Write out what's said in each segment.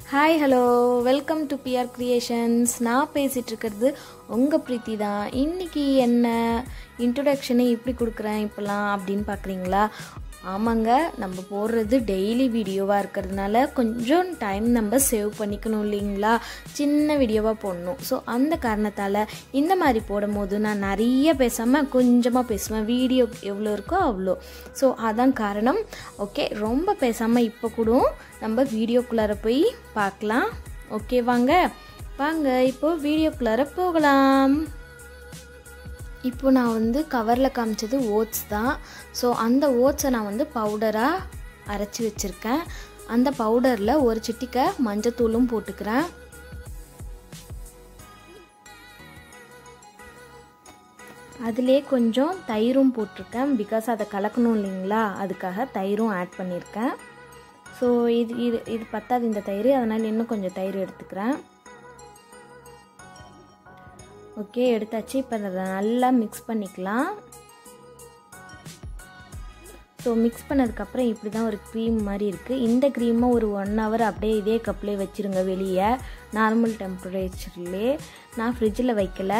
hi hello welcome to PR creations நான் பேசிகிட்டு இருக்கிறது உங்கள் பிரீத்தி தான் இன்றைக்கி என்ன இன்ட்ரொடக்ஷனை இப்படி கொடுக்குறேன் இப்போலாம் அப்படின்னு பார்க்குறீங்களா ஆமாங்க நம்ம போடுறது டெய்லி வீடியோவாக இருக்கிறதுனால கொஞ்சம் டைம் நம்ம சேவ் பண்ணிக்கணும் இல்லைங்களா சின்ன வீடியோவாக போடணும் ஸோ அந்த காரணத்தால் இந்த மாதிரி போடும் போது நான் நிறைய பேசாமல் கொஞ்சமாக பேசுவேன் வீடியோ எவ்வளோ இருக்கோ அவ்வளோ ஸோ அதான் காரணம் ஓகே ரொம்ப பேசாமல் இப்போ கூட நம்ம வீடியோக்குள்ளார போய் பார்க்கலாம் ஓகே வாங்க வாங்க இப்போது வீடியோக்குள்ளார போகலாம் இப்போ நான் வந்து கவரில் காமிச்சது ஓட்ஸ் தான் ஸோ அந்த ஓட்ஸை நான் வந்து பவுடராக அரைச்சி வச்சுருக்கேன் அந்த பவுடரில் ஒரு சிட்டிக்கை மஞ்சத்தூளும் போட்டுக்கிறேன் அதிலே கொஞ்சம் தயிரும் போட்டிருக்கேன் பிகாஸ் அதை கலக்கணும் இல்லைங்களா அதுக்காக தயிரும் ஆட் பண்ணியிருக்கேன் ஸோ இது இது இது பத்தாது இந்த தயிர் அதனால் இன்னும் கொஞ்சம் தயிர் எடுத்துக்கிறேன் ஓகே எடுத்தாச்சு இப்போ அதை நல்லா மிக்ஸ் பண்ணிக்கலாம் ஸோ மிக்ஸ் பண்ணதுக்கப்புறம் இப்படி தான் ஒரு க்ரீம் மாதிரி இருக்குது இந்த க்ரீமை ஒரு ஒன் ஹவர் அப்படியே இதே கப்லேயே வச்சுருங்க வெளியே நார்மல் டெம்பரேச்சர்லேயே நான் ஃப்ரிட்ஜில் வைக்கல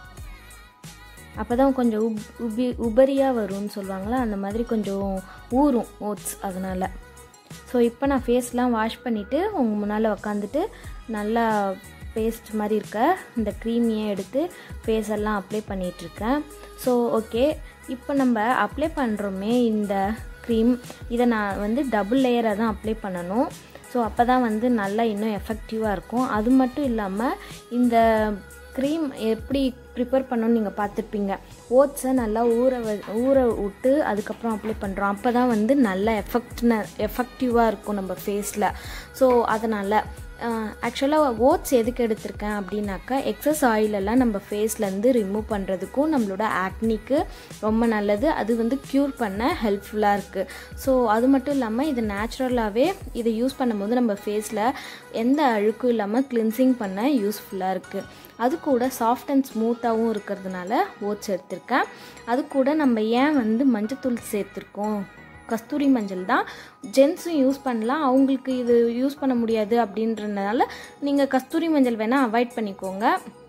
அப்போ தான் கொஞ்சம் உப் உபி உபரியாக வரும்னு சொல்லுவாங்களா அந்த மாதிரி கொஞ்சம் ஊறும் ஓட்ஸ் அதனால் ஸோ இப்போ நான் ஃபேஸ்லாம் வாஷ் பண்ணிவிட்டு உங்கள் முன்னால் உக்காந்துட்டு நல்லா பேஸ்ட் மாதிரி இருக்க இந்த க்ரீமியை எடுத்து ஃபேஸ் எல்லாம் அப்ளை பண்ணிகிட்ருக்கேன் ஸோ ஓகே இப்போ நம்ம அப்ளை பண்ணுறோமே இந்த க்ரீம் இதை நான் வந்து டபுள் லேயராக தான் அப்ளை பண்ணணும் ஸோ அப்போ தான் வந்து நல்லா இன்னும் எஃபெக்டிவாக இருக்கும் அது மட்டும் இல்லாமல் இந்த க்ரீம் எப்படி ப்ரிப்பேர் பண்ணணும்னு நீங்கள் பார்த்துருப்பீங்க ஓட்ஸை நல்லா ஊற வ ஊற விட்டு அதுக்கப்புறம் அப்ளை பண்ணுறோம் அப்போ தான் வந்து நல்ல எஃபெக்ட்ன எஃபெக்டிவாக இருக்கும் நம்ம ஃபேஸில் ஸோ அதனால் ஆக்சுவலாக ஓட்ஸ் எதுக்கு எடுத்திருக்கேன் அப்படின்னாக்கா எக்ஸஸ் ஆயிலெல்லாம் நம்ம ஃபேஸ்லேருந்து ரிமூவ் பண்ணுறதுக்கும் நம்மளோட ஆக்னிக்கு ரொம்ப நல்லது அது வந்து க்யூர் பண்ண ஹெல்ப்ஃபுல்லாக இருக்குது ஸோ அது மட்டும் இல்லாமல் இது நேச்சுரலாகவே இதை யூஸ் பண்ணும்போது நம்ம ஃபேஸில் எந்த அழுக்கும் இல்லாமல் கிளின்சிங் பண்ண யூஸ்ஃபுல்லாக இருக்குது அது கூட சாஃப்ட் அண்ட் ஸ்மூத்தாகவும் இருக்கிறதுனால ஓட்ஸ் எடுத்திருக்கேன் அது கூட நம்ம ஏன் வந்து மஞ்சத்தூள் சேர்த்துருக்கோம் கஸ்தூரி மஞ்சள் தான் ஜென்ஸும் யூஸ் பண்ணலாம் அவங்களுக்கு இது யூஸ் பண்ண முடியாது அப்படின்றதுனால நீங்கள் கஸ்தூரி மஞ்சள் வேணால் அவாய்ட் பண்ணிக்கோங்க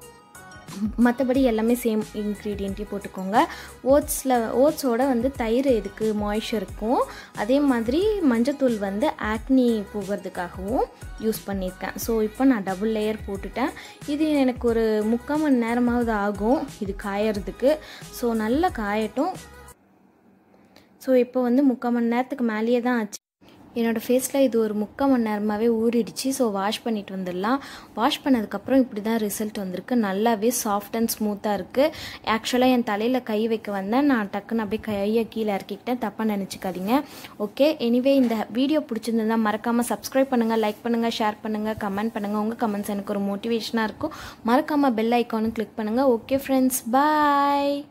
மற்றபடி எல்லாமே சேம் இன்க்ரீடியண்ட்டே போட்டுக்கோங்க ஓட்ஸில் ஓட்ஸோட வந்து தயிர் எதுக்கு மாய்ஸ்சருக்கும் அதே மாதிரி மஞ்சத்தூள் வந்து ஆக்னி போகிறதுக்காகவும் யூஸ் பண்ணியிருக்கேன் ஸோ இப்போ நான் டபுள் லேயர் போட்டுட்டேன் இது எனக்கு ஒரு முக்கால் மணி நேரமாவது ஆகும் இது காயறதுக்கு ஸோ நல்லா காயட்டும் ஸோ இப்போ வந்து முக்கால் மணி நேரத்துக்கு மேலேயே தான் ஆச்சு என்னோடய ஃபேஸில் இது ஒரு முக்கால் மணி நேரமாகவே ஊறிடுச்சு ஸோ வாஷ் பண்ணிட்டு வந்துடலாம் வாஷ் பண்ணதுக்கப்புறம் இப்படி தான் ரிசல்ட் வந்திருக்கு நல்லாவே சாஃப்ட் அண்ட் ஸ்மூத்தாக இருக்குது ஆக்சுவலாக என் தலையில் கை வைக்க வந்தேன் நான் டக்குன்னு அப்படியே கையை கீழே இறக்கிக்கிட்டேன் தப்பாக நினச்சிக்காதீங்க ஓகே எனிவே இந்த வீடியோ பிடிச்சிருந்தா மறக்காமல் சப்ஸ்கிரைப் பண்ணுங்கள் லைக் பண்ணுங்கள் ஷேர் பண்ணுங்கள் கமெண்ட் பண்ணுங்கள் உங்கள் கமெண்ட்ஸ் எனக்கு ஒரு மோட்டிவேஷனாக இருக்கும் மறக்காமல் பெல் ஐக்கானு கிளிக் பண்ணுங்கள் ஓகே ஃப்ரெண்ட்ஸ் பாய்